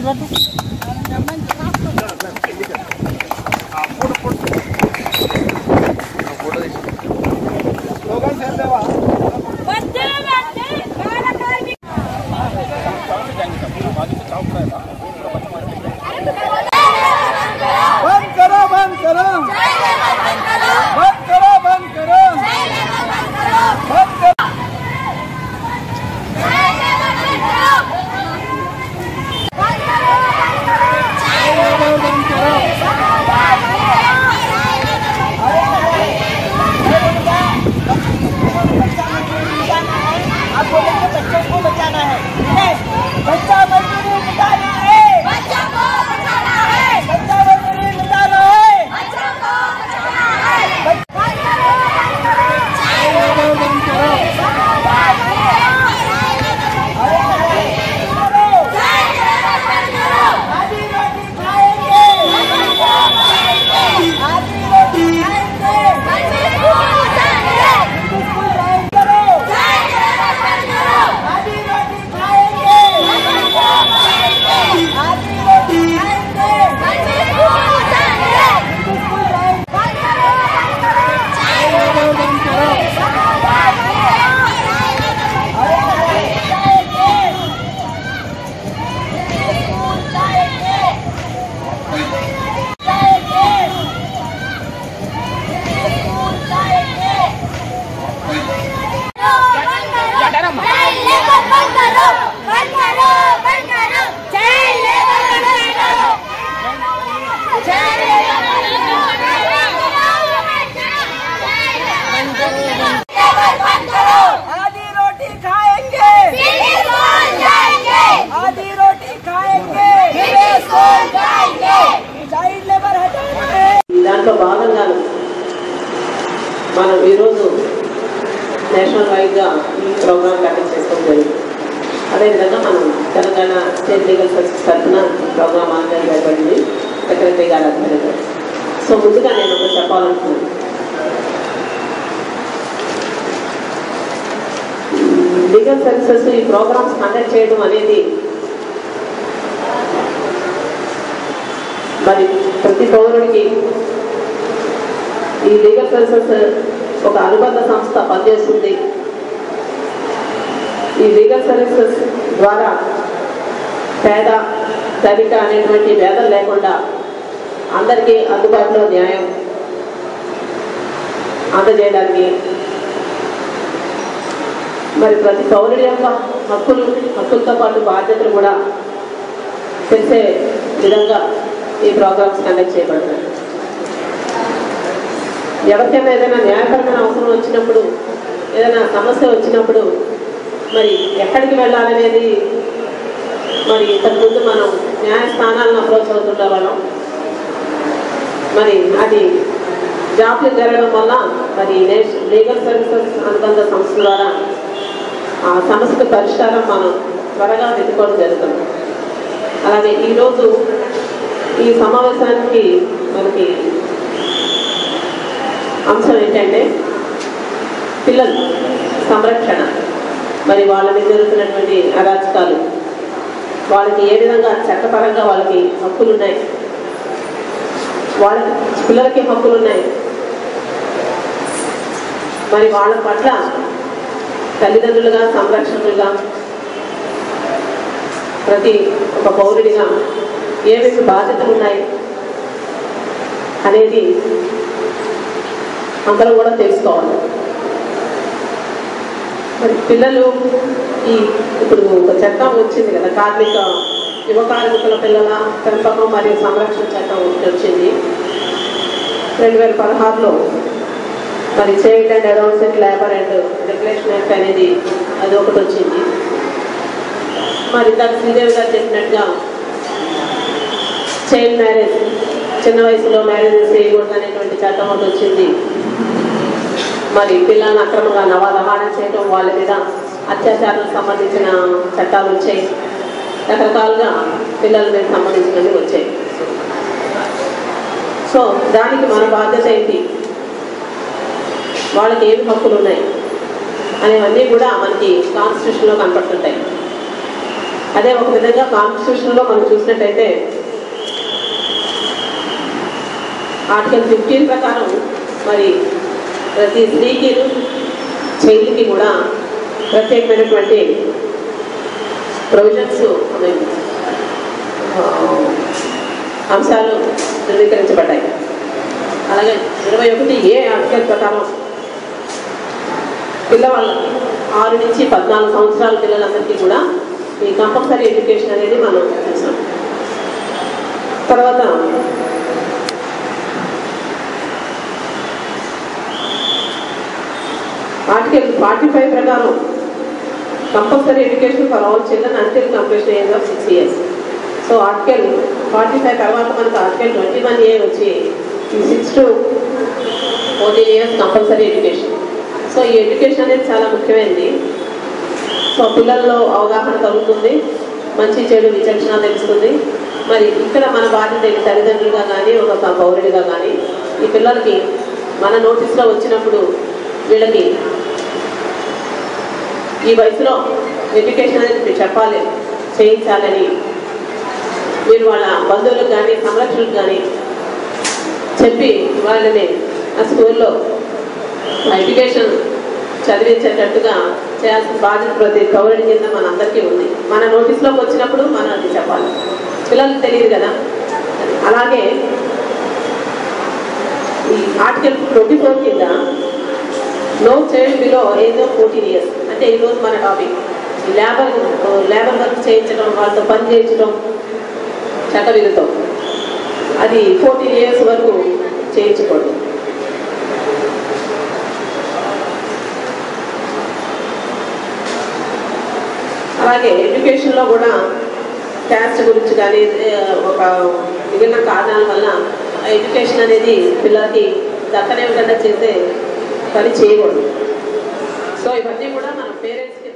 बंद करो बंद करो बंद करो बंद करो बंद करो बंद करो आपको लेके बच्चों को बचाना है बच्चा मजदूरी मिटाना है बच्चा मजदूरी मिटाना है बंद करो आधी रोटी खाएंगे आधी रोटी खाएंगे बिल्कुल राइट करो आधी रोटी खाएंगे आधी रोटी खाएंगे बिल्कुल राइट बंद करो आधी रोटी खाएंगे आधी रोटी खाएंगे चाइल्ड लेबर हटाना है దాంట్లో భాగంగాను మనం ఈరోజు నేషనల్ వైడ్గా ఈ ప్రోగ్రామ్ కండక్ట్ చేసుకోవడం జరిగింది అదేవిధంగా మనం తెలంగాణ స్టేట్ లీగల్ సర్వీసెస్ తరఫున ప్రోగ్రామ్ ఆన్లైన్ చేయబడింది సెక్రటరీ గారు ఆధ్వర్యంలో సో ముందుగా నేను ఒకటి చెప్పాలనుకున్నాను లీగల్ సర్వీసెస్ ఈ ప్రోగ్రామ్స్ కండక్ట్ చేయడం అనేది మరి ప్రతి పౌరుడికి ఈ లీగల్ సర్వీసెస్ ఒక అనుబంధ సంస్థ పనిచేస్తుంది ఈ లీగల్ సర్వీసెస్ ద్వారా పేద ధనిక అనేటువంటి భేదం లేకుండా అందరికీ అందుబాటులో న్యాయం అందజేయడానికి మరి ప్రతి పౌరుడి యొక్క హక్కులు హక్కులతో పాటు బాధ్యతలు కూడా తెలిసే విధంగా ఈ ప్రోగ్రామ్స్ కండక్ట్ చేయబడుతున్నాయి ఎవరికైనా ఏదైనా న్యాయపరమైన అవసరం వచ్చినప్పుడు ఏదైనా సమస్య వచ్చినప్పుడు మరి ఎక్కడికి వెళ్ళాలనేది మరి ఇంతకుముందు మనం న్యాయస్థానాలను అప్రోచ్ అవుతుండే వాళ్ళం మరి అది జాబ్లు జరగడం వల్ల మరి లీగల్ సర్వీసెస్ అనుబంధ సంస్థ ద్వారా ఆ సమస్యకు పరిష్కారం మనం త్వరగా వెతుకోవడం జరుగుతుంది అలాగే ఈరోజు ఈ సమావేశానికి మనకి అంశం ఏంటంటే పిల్లలు సంరక్షణ మరి వాళ్ళ మీద జరుగుతున్నటువంటి అరాచకాలు వాళ్ళకి ఏ విధంగా చట్టపరంగా వాళ్ళకి హక్కులు ఉన్నాయి వాళ్ళకి పిల్లలకి హక్కులు ఉన్నాయి మరి వాళ్ళ పట్ల తల్లిదండ్రులుగా సంరక్షకులుగా ప్రతి ఒక పౌరుడిగా ఏమేమి బాధ్యతలు ఉన్నాయి అనేది అందరూ కూడా తెలుసుకోవాలి మరి పిల్లలు ఈ ఇప్పుడు ఒక చట్టం వచ్చింది కదా కార్మిక యువ కార్మికుల పిల్లల పెంపకం మరియు సంరక్షణ చట్టం ఒకటి వచ్చింది రెండు వేల పదహారులో మరి child and adolescent labour and regulation act అనేది అది ఒకటి వచ్చింది మరి ఇందాక శ్రీదేవి గారు చెప్పినట్టుగా చైల్డ్ మ్యారేజ్ చిన్న వయసులో మ్యారేజ్ చేయకూడదు అనేటువంటి చట్టం ఒకటి వచ్చింది మరి పిల్లల్ని అక్రమంగా నవాదహానం చేయడం వాళ్ళ మీద అత్యాచారాలకు సంబంధించిన చట్టాలు వచ్చాయి రకరకాలుగా పిల్లల మీద సంబంధించినవి వచ్చాయి సో దానికి మన బాధ్యత ఏంటి వాళ్ళకి ఏమి హక్కులు ఉన్నాయి అనేవన్నీ కూడా మనకి కాన్స్టిట్యూషన్లో కనపడుతుంటాయి అదే ఒక విధంగా కాన్స్టిట్యూషన్లో మనం చూసినట్టయితే ఆర్టికల్ ఫిఫ్టీన్ ప్రకారం మరి ప్రతి స్త్రీకి చైల్డ్కి కూడా ప్రత్యేకమైనటువంటి ప్రొవిజన్స్ అంశాలు ధృవీకరించబడ్డాయి అలాగే ఇరవై ఒకటి ఏ ఆర్టికల్ ప్రకారం పిల్లవాళ్ళకి ఆరు నుంచి పద్నాలుగు సంవత్సరాల పిల్లలందరికీ కూడా ఈ కంపల్సరీ ఎడ్యుకేషన్ అనేది మనం చూసాం తర్వాత ఆర్టికల్ ఫార్టీ ఫైవ్ ప్రకారం compulsory education for all children until completion age of six years so article forty five తర్వాత మనకు ఆర్టికల్ ట్వంటీ వన్ ఏ వచ్చి ఈ six to fourteen years compulsory education so ఈ ఎడ్యుకేషన్ అనేది చాలా ముఖ్యమైనది సో పిల్లల్లో అవగాహన కలుగుతుంది మంచి చెడు విచక్షణ తెలుస్తుంది మరి ఇక్కడ మన బాధ్యత ఏంటి తల్లిదండ్రులుగా కానీ ఒక పౌరుడిగా కానీ ఈ పిల్లలకి మన నోటీస్లో వచ్చినప్పుడు వీళ్ళకి ఈ వయసులో ఎడ్యుకేషన్ అనేది చెప్పాలి చేయించాలని మీరు వాళ్ళ బంధువులకు కానీ సంరక్షకులకు కానీ చెప్పి వాళ్ళని ఆ స్కూల్లో ఆ ఎడ్యుకేషన్ చదివించేటట్టుగా చేయాల్సిన బాధ్యత ప్రతి పౌరుడి కింద మనందరికీ ఉంది మన నోటీస్లోకి వచ్చినప్పుడు మనం అది చెప్పాలి పిల్లలకు తెలియదు కదా అలాగే ఈ ఆర్టికల్ ట్వంటీ ఫోర్ కింద no child below age of fourteen years అంటే ఈరోజు మన టాపిక్ లేబర్ లేబర్ వర్క్ చేయించడం వాళ్ళతో పని చేయించడం చట్ట విరుద్ధం అది ఫోర్టీన్ ఇయర్స్ వరకు చేయించకూడదు అలాగే ఎడ్యుకేషన్లో కూడా క్యాస్ట్ గురించి కానీ ఏ, ఒక మిగిలిన కారణాల వల్ల ఎడ్యుకేషన్ అనేది పిల్లలకి దక్కనే విధంగా చేసే పని చేయకూడదు సో ఇవన్నీ కూడా మన పేరెంట్స్కి